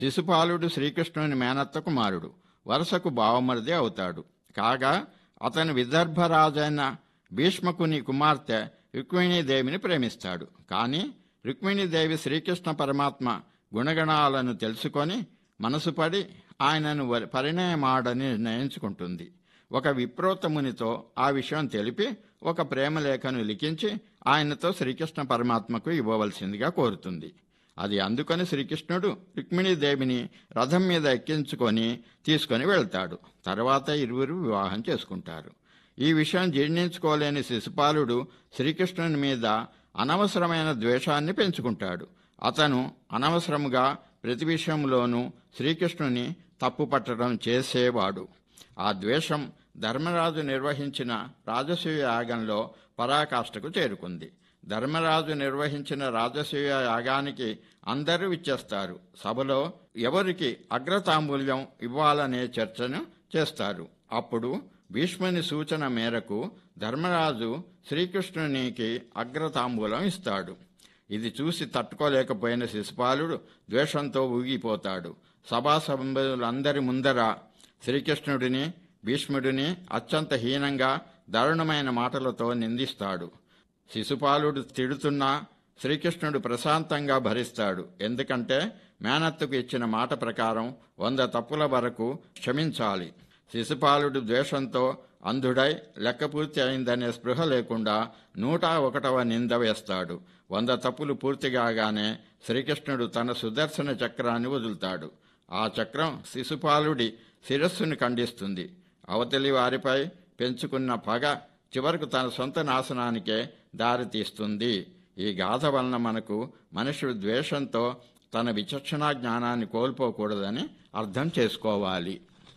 శిశుపాలుడు శ్రీకృష్ణుని మేనత్త కుమారుడు వరుసకు బావమరిది అవుతాడు కాగా అతను విదర్భరాజైన భీష్మకుని కుమార్తె రుక్మిణీదేవిని ప్రేమిస్తాడు కానీ రుక్మిణీదేవి శ్రీకృష్ణ పరమాత్మ గుణగణాలను తెలుసుకొని మనసుపడి ఆయనను వరి- పరిణయమాడని నిర్ణయించుకుంటుంది ఒక విప్రోత్తమునితో ఆ విషయం తెలిపి ఒక ప్రేమలేఖను లిఖించి ఆయనతో శ్రీకృష్ణ పరమాత్మకు ఇవ్వవలసిందిగా కోరుతుంది అది అందుకొని శ్రీకృష్ణుడు రుక్మిణీదేవిని రథం మీద ఎక్కించుకొని తీసుకొని వెళ్తాడు తర్వాత ఇరువురు వివాహం చేసుకుంటారు ఈ విషయం జీర్ణించుకోలేని శిశుపాలుడు శ్రీకృష్ణుని మీద అనవసరమైన ద్వేషాన్ని పెంచుకుంటాడు అతను అనవసరముగా ప్రతి విషయంలోనూ శ్రీకృష్ణుని తప్పుపట్టడం చేసేవాడు ఆ ద్వేషం ధర్మరాజు నిర్వహించిన రాజసూయ యాగంలో పరాకాష్ఠకు చేరుకుంది ధర్మరాజు నిర్వహించిన రాజసూయ యాగానికి అందరూ ఇచ్చేస్తారు సభలో ఎవరికి అగ్రతాంబూల్యం ఇవ్వాలనే చర్చను చేస్తారు అప్పుడు భీష్ముని సూచన మేరకు ధర్మరాజు శ్రీకృష్ణునికి అగ్రతాంబూలం ఇస్తాడు ఇది చూసి తట్టుకోలేకపోయిన శిశుపాలుడు ద్వేషంతో ఊగిపోతాడు సభాసభ్యులందరి ముందర శ్రీకృష్ణుడిని భీష్ముడిని అత్యంత హీనంగా దారుణమైన మాటలతో నిందిస్తాడు శిశుపాలుడు తిడుతున్నా శ్రీకృష్ణుడు ప్రశాంతంగా భరిస్తాడు ఎందుకంటే మేనత్తుకు ఇచ్చిన మాట ప్రకారం వంద తప్పుల వరకు క్షమించాలి శిశుపాలుడు ద్వేషంతో అంధుడై లెక్క పూర్తి అయిందనే స్పృహ లేకుండా నూట ఒకటవ నింద వేస్తాడు వంద తప్పులు పూర్తి కాగానే శ్రీకృష్ణుడు తన సుదర్శన చక్రాన్ని వదులుతాడు ఆ చక్రం శిశుపాలుడి శిరస్సును ఖండిస్తుంది అవతలి వారిపై పెంచుకున్న పగ చివరకు తన సొంత నాశనానికే దారితీస్తుంది ఈ గాథ వలన మనకు మనుషుడు ద్వేషంతో తన విచక్షణా జ్ఞానాన్ని కోల్పోకూడదని అర్థం చేసుకోవాలి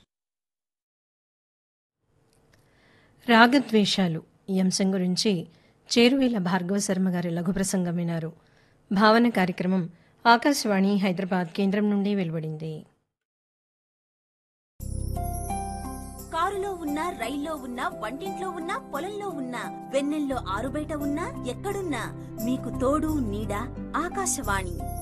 రాగద్వేషాలు ఈ అంశం గురించి చేరువేల భార్గవ శర్మ గారి లఘు ప్రసంగం వినారు భావన కార్యక్రమం ఆకాశవాణి హైదరాబాద్ కేంద్రం నుండి వెలువడింది కారులో ఉన్నా రైల్లో ఉన్నా వంటింట్లో ఉన్నా పొలంలో ఉన్నా వెన్నెల్లో ఆరుబయట ఉన్నా ఎక్కడున్నా మీకు తోడు నీడ ఆకాశవాణి